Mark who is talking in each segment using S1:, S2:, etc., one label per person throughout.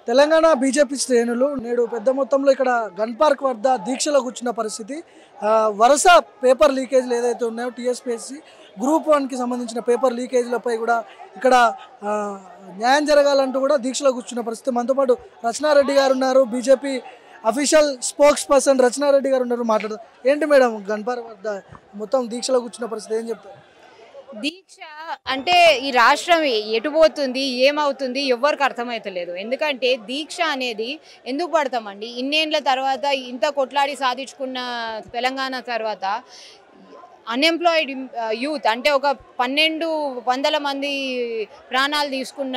S1: Telangana BJP శ్రేణులు నేడు పెద్ద మొత్తంలో ఇక్కడ గన్ పార్క్ వద్ద దీక్షలో కూర్చున్న పరిస్థితి ఆ, వరుస పేపర్ లీకేజీలు ఏదైతే ఉన్నాయో టీఎస్పీఎస్సీ గ్రూప్ వన్కి సంబంధించిన పేపర్ లీకేజీలపై కూడా ఇక్కడ ఆ, న్యాయం జరగాలంటూ కూడా దీక్షలో కూర్చున్న పరిస్థితి మనతో పాటు రచనారెడ్డి గారు ఉన్నారు BJP official spokes person Rachana Reddy గారు ఉన్నారు మాట్లాడదాం ఏంటి మేడం గన్ పార్క్ వద్ద మొత్తం దీక్షలో కూర్చున్న పరిస్థితి ఏం చెప్తారు
S2: దీక్ష అంటే ఈ రాష్ట్రం ఎటు పోతుంది ఏమవుతుంది ఎవ్వరికి అర్థమవుతలేదు ఎందుకంటే దీక్ష అనేది ఎందుకు పడతామండి ఇన్నేళ్ళ తర్వాత ఇంత కొట్లాడి సాధించుకున్న తెలంగాణ తర్వాత అన్ఎంప్లాయిడ్ యూత్ అంటే ఒక పన్నెండు వందల మంది ప్రాణాలు తీసుకున్న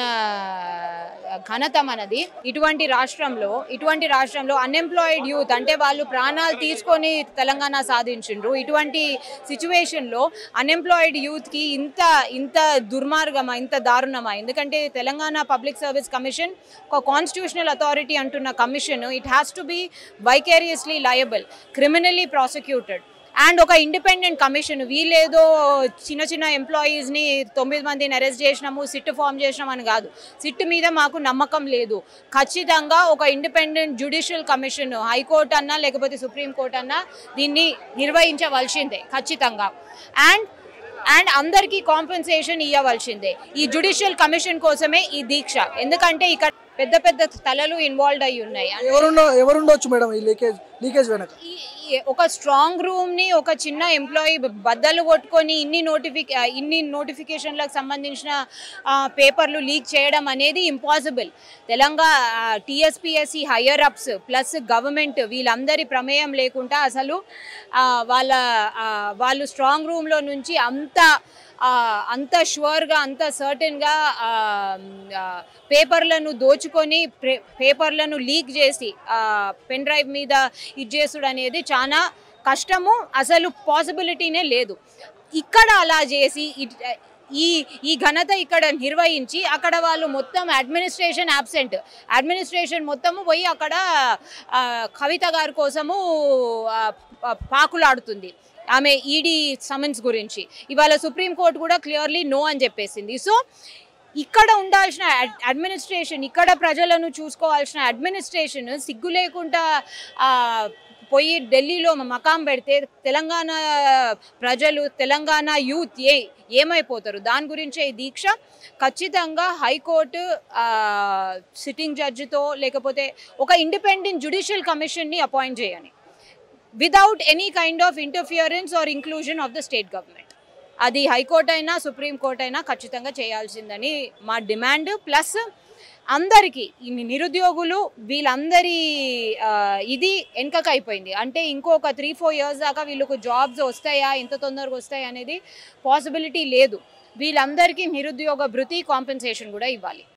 S2: ఘనత మనది ఇటువంటి రాష్ట్రంలో ఇటువంటి రాష్ట్రంలో అన్ఎంప్లాయిడ్ యూత్ అంటే వాళ్ళు ప్రాణాలు తీసుకొని తెలంగాణ సాధించిండ్రు ఇటువంటి సిచ్యువేషన్లో అన్ఎంప్లాయిడ్ యూత్కి ఇంత ఇంత దుర్మార్గమా ఇంత దారుణమా ఎందుకంటే తెలంగాణ పబ్లిక్ సర్వీస్ కమిషన్ ఒక కాన్స్టిట్యూషనల్ అథారిటీ అంటున్న commission it has to be vicariously liable criminally prosecuted and ఒక ఇండిపెండెంట్ కమిషన్ వీళ్ళేదో చిన్న చిన్న ఎంప్లాయీస్ని తొమ్మిది మందిని అరెస్ట్ చేసినాము సిట్ ఫామ్ చేసినాం అని కాదు సిట్ మీద మాకు నమ్మకం లేదు ఖచ్చితంగా ఒక ఇండిపెండెంట్ జ్యుడిషియల్ కమిషన్ హైకోర్టు అన్నా లేకపోతే సుప్రీంకోర్టు అన్నా దీన్ని నిర్వహించవలసిందే ఖచ్చితంగా అండ్ అండ్ అందరికీ కాంపెన్సేషన్ ఇవ్వవలసిందే ఈ జ్యుడిషియల్ కమిషన్ కోసమే ఈ దీక్ష ఎందుకంటే ఇక్కడ పెద్ద పెద్ద తలలు ఇన్వాల్వ్ అయి ఉన్నాయి
S1: ఎవరుండో ఎవరుండొచ్చు మేడం ఈ లీకేజ్ లీకేజ్ వెనక
S2: ఈ- ఈ ఒక స్ట్రాంగ్ రూమ్ ని ఒక చిన్న ఎంప్లాయీ బద్దలు కొట్టుకొని ఇన్ని నోటిఫికే ఇన్ని నోటిఫికేషన్లకు సంబంధించిన ఆ, పేపర్లు లీక్ చేయడం అనేది impossible Telangana TSPSC higher ups plus government వీళ్ళందరి ప్రమేయం లేకుండా అసలు ఆ, వాళ్ళ ఆ, వాళ్ళు స్ట్రాంగ్ రూమ్లో నుంచి అంత ఆ, అంత షూర్గా అంత సర్టన్గా పేపర్లను దోచుకొని ప్రే- పేపర్లను లీక్ చేసి పెన్ డ్రైవ్ మీద ఇది చేసుడు అనేది చాలా కష్టము అసలు పాసిబిలిటీనే లేదు ఇక్కడ అలా చేసి ఇట్- ఈ ఈ ఘనత ఇక్కడ నిర్వహించి అక్కడ వాళ్ళు మొత్తం అడ్మినిస్ట్రేషన్ యాబ్సెంట్ అడ్మినిస్ట్రేషన్ మొత్తము పోయి అక్కడ ఆ, కవిత గారి కోసము ఆ, పా- పాకులాడుతుంది ఆమె ఈడీ సమన్స్ గురించి ఇవాళ సుప్రీంకోర్టు కూడా క్లియర్లీ నో అని చెప్పేసింది సో ఇక్కడ ఉండాల్సిన అడ్- అడ్మినిస్ట్రేషన్ ఇక్కడ ప్రజలను చూసుకోవాల్సిన అడ్మినిస్ట్రేషన్ సిగ్గు లేకుండా ఆ, పోయి ఢిల్లీలో మకాం పెడితే తెలంగాణ ప్రజలు తెలంగాణ యూత్ ఏ ఏమైపోతారు దాని గురించే ఈ దీక్ష ఖచ్చితంగా హైకోర్టు సిట్టింగ్ జడ్జితో లేకపోతే ఒక ఇండిపెండెంట్ జ్యుడిషియల్ కమిషన్ని అపాయింట్ చేయని without any kind of interference or inclusion of the state government అది హైకోర్టు అయినా సుప్రీంకోర్టు అయినా ఖచ్చితంగా చేయాల్సిందని మా డిమాండ్ ప్లస్ అందరికీ ఈ నిరుద్యోగులు వీళ్ళందరి ఆ, ఇది వెనకకు అయిపోయింది అంటే ఇంకొక త్రీ ఫోర్ ఇయర్స్ దాకా వీళ్ళకు జాబ్స్ వస్తాయా ఎంత తొందరగా వస్తాయా అనేది పాసిబిలిటీ లేదు వీళ్ళందరికీ నిరుద్యోగ భృతి కాంపెన్సేషన్ కూడా ఇవ్వాలి